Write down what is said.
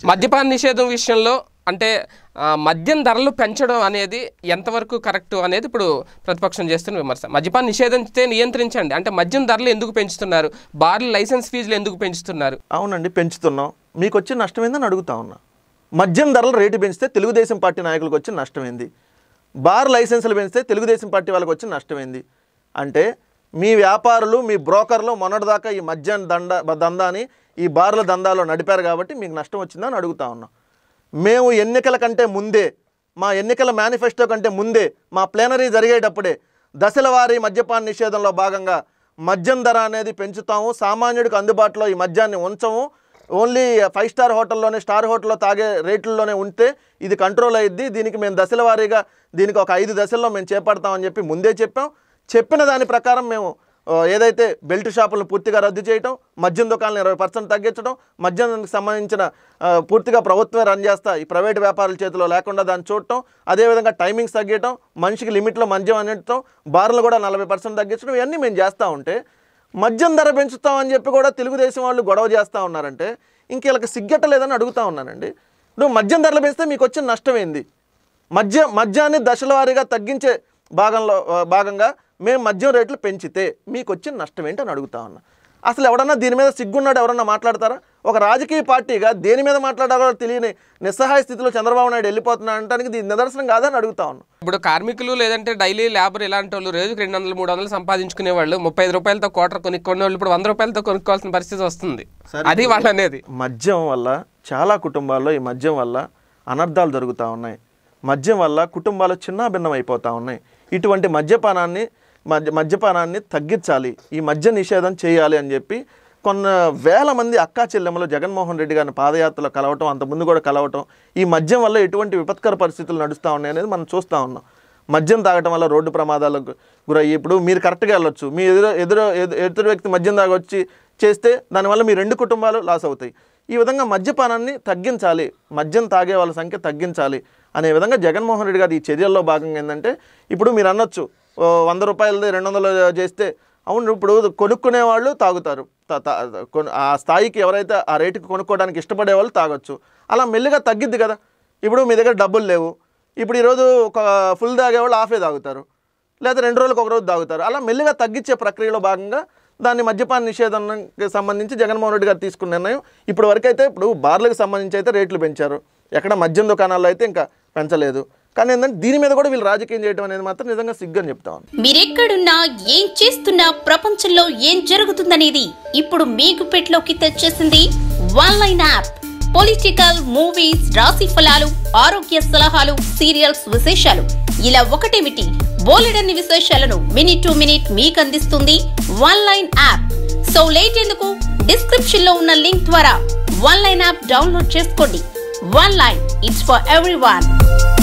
మద్యపాన నిషేధం విషయంలో అంటే ఆ, మద్యం ధరలు పెంచడం అనేది ఎంతవరకు కరెక్ట్ అనేది ఇప్పుడు ప్రతిపక్షం చేస్తున్న విమర్శ మద్యపాన నిషేధించితే నియంత్రించండి అంటే మద్యం ధరలు ఎందుకు పెంచుతున్నారు బార్లు లైసెన్స్ ఫీజులు ఎందుకు పెంచుతున్నారు అవునండి పెంచుతున్నాం మీకు వచ్చే నష్టం ఏందని అడుగుతా ఉన్నా మద్యం ధరలు రేటు పెంచితే తెలుగుదేశం పార్టీ నాయకులకు వచ్చి నష్టం ఏంది బార్ లైసెన్సులు పెంచితే తెలుగుదేశం పార్టీ వాళ్ళకి వచ్చి నష్టం ఏంది అంటే మీ వ్యాపారులు మీ బ్రోకర్లు మొన్నటిదాకా ఈ మద్యం దండ దందాని ఈ బార్ల దందాలో నడిపారు కాబట్టి మీకు నష్టం వచ్చిందని అడుగుతా ఉన్నా మేము ఎన్నికల కంటే ముందే మా ఎన్నికల మేనిఫెస్టో కంటే ముందే మా ప్లేనరీ జరిగేటప్పుడే దశల వారీ మద్యపాన నిషేధంలో భాగంగా మద్యం ధర అనేది పెంచుతాము సామాన్యుడికి అందుబాటులో ఈ మద్యాన్ని ఉంచము ఓన్లీ ఫైవ్ స్టార్ హోటల్లోనే స్టార్ హోటల్లో తాగే రేట్లలోనే ఉంటే ఇది కంట్రోల్ అయ్యిద్ది దీనికి మేము దశల వారీగా దీనికి ఒక ఐదు దశల్లో మేము చేపడతామని చెప్పి ముందే చెప్పాం చెప్పిన దాని ప్రకారం మేము ఆ, ఏదైతే బెల్ట్ షాపులను పూర్తిగా రద్దు చేయటం మద్యం దుకాణాలను ఇరవై పర్సెంట్ తగ్గించడం మద్యానికి సంబంధించిన ఆ, పూర్తిగా ప్రభుత్వమే రన్ చేస్తా ఈ ప్రైవేట్ వ్యాపారుల చేతిలో లేకుండా దాన్ని చూడటం అదేవిధంగా టైమింగ్స్ తగ్గించడం మనిషికి లిమిట్లో మద్యం అనటం బార్లు కూడా నలభై పర్సెంట్ తగ్గించడం ఇవన్నీ మేము చేస్తూ ఉంటే మద్యం ధర పెంచుతామని చెప్పి కూడా తెలుగుదేశం వాళ్ళు గొడవ చేస్తూ ఉన్నారంటే ఇంక వీళ్ళకి సిగ్గట్టలేదని అడుగుతా ఉన్నానండి నువ్వు మద్యం ధరలు పెంచితే మీకు వచ్చిన నష్టం ఏంది మద్యం మద్యాన్ని దశల వారీగా తగ్గించే భాగంలో ఆ, భాగంగా మేము మద్యం రేట్లు పెంచితే మీకు వచ్చిన నష్టం ఏంటి అని అడుగుతా ఉన్నా అసలు ఎవడన్నా దీని మీద సిగ్గున్నాడు ఎవరన్నా మాట్లాడతారా ఒక రాజకీయ పార్టీగా దేని మీద మాట్లాడాలో తెలియని నిస్సహాయ స్థితిలో చంద్రబాబు నాయుడు వెళ్ళిపోతున్నా అనడానికి దీని నిదర్శనం కాదని అడుగుతా ఉన్నా ఇప్పుడు కార్మికులు లేదంటే డైలీ లేబర్ ఇలాంటి వాళ్ళు రోజుకి రెండు వందలు మూడు వందలు సంపాదించుకునే వాళ్ళు ముప్పై ఐదు రూపాయలతో కోటర్ కొనుక్కునే వాళ్ళు ఇప్పుడు వంద రూపాయలతో కొనుక్కోవాల్సిన పరిస్థితి వస్తుంది అది వాళ్ళు అనేది మద్యం వల్ల చాలా కుటుంబాల్లో ఈ మద్యం వల్ల అనర్థాలు జరుగుతూ ఉన్నాయి మద్యం వల్ల కుటుంబాలు చిన్నాభిన్నం అయిపోతూ ఉన్నాయి ఇటువంటి మద్యపానాన్ని మద్య మద్యపానాన్ని తగ్గించాలి ఈ మద్య నిషేధం చేయాలి అని చెప్పి కొన్న వేల మంది అక్కా చెల్లెమ్మలు జగన్మోహన్ రెడ్డి గారిని పాదయాత్రలో కలవటం అంతకుముందు కూడా కలవటం ఈ మద్యం వల్ల ఎటువంటి విపత్కర పరిస్థితులు నడుస్తూ ఉన్నాయి అనేది మనం చూస్తూ ఉన్నాం మద్యం తాగటం వల్ల రోడ్డు ప్రమాదాలకు గురయ్యి ఇప్పుడు మీరు కరెక్ట్గా వెళ్ళొచ్చు మీ ఎదురు ఎదురు ఎదు- ఎదురు వ్యక్తి మద్యం తాగొచ్చి చేస్తే దానివల్ల మీ రెండు కుటుంబాలు లాస్ అవుతాయి ఈ విధంగా మద్యపానాన్ని తగ్గించాలి మద్యం తాగే వాళ్ళ సంఖ్య తగ్గించాలి అనే విధంగా జగన్మోహన్ రెడ్డి గారు ఈ చర్యల్లో భాగంగా ఏంటంటే ఇప్పుడు మీరు అనొచ్చు ఓ వంద రూపాయలది రెండు వందలు చేస్తే అవును ఇప్పుడు కొనుక్కునే వాళ్ళు తాగుతారు తా- తా- కొను- ఆ స్థాయికి ఎవరైతే ఆ రేటుకి కొనుక్కోవడానికి ఇష్టపడే వాళ్ళు తాగొచ్చు అలా మెల్లిగా తగ్గిద్ది కదా ఇప్పుడు మీ దగ్గర డబ్బులు లేవు ఇప్పుడు ఈరోజు ఒక ఫుల్ తాగేవాళ్ళు హాఫే తాగుతారు లేదా రెండు రోజులకు ఒక రోజు తాగుతారు అలా మెల్లిగా తగ్గించే ప్రక్రియలో భాగంగా దాన్ని మద్యపాన నిషేధానికి సంబంధించి జగన్మోహన్ రెడ్డి గారు తీసుకున్న నిర్ణయం ఇప్పుడు వరకు అయితే ఇప్పుడు బార్లకు సంబంధించి అయితే రేట్లు పెంచారు ఎక్కడ మద్యం దుకాణాల్లో అయితే ఇంకా పెంచలేదు కానీ ఏంటంటే దీని మీద కూడా వీళ్ళు రాజకీయం చేయడం అనేది మాత్రం నిజంగా సిగ్గని చెప్తా ఉన్నాను మీరెక్కడున్నా ఏం చేస్తున్నా ప్రపంచంలో ఏం జరుగుతుందనేది ఇప్పుడు మీకు పెట్లోకి తెచ్చేసింది one line app political movies రాశి ఫలాలు ఆరోగ్య సలహాలు సీరియల్స్ విశేషాలు ఇలా ఒకటేమిటి బోలెడన్ని విశేషాలను మినిట్ టు మినిట్ మీకు అందిస్తుంది one line app so late ఎందుకు డిస్క్రిప్షన్ లో ఉన్న లింక్ ద్వారా వన్ లైన్ యాప్ డౌన్లోడ్ చేసుకోండి one line it's for every